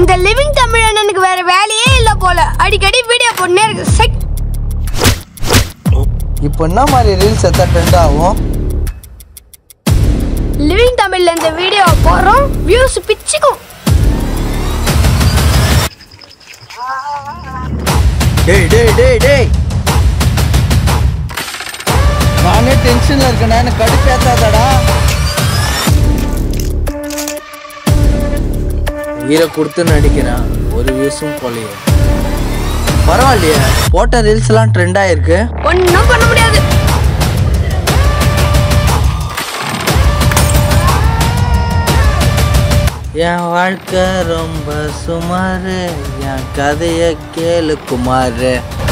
இந்த லிவிங் தமிழனுக்கு வேற வேலையே இல்ல போல அடிக்கடி வீடியோ போட்டுனே இருக்கு செக் இப்போ என்ன மாதிரி ரீல்ஸ் எத்தா ட்ரெண்ட் ஆகும் லிவிங் தமிழ்ல இந்த வீடியோ போடுறோம் வியூஸ் பிச்சுக்கும் டேய் டேய் டேய் டேய் நானே டென்ஷன்ல இருக்கேன் எனக்கு கடுப்பேத்தாதடா உயிரை கொடுத்து நடிக்கிறேன் ஒரு வியூஸும் போலையே பரவாயில்லையே போட்ட ரீல்ஸ்லாம் ட்ரெண்ட் ஆயிருக்கு ஒன்றும் பண்ண முடியாது என் வாழ்க்கை ரொம்ப சுமாரு என் கதைய கேளு குமாரு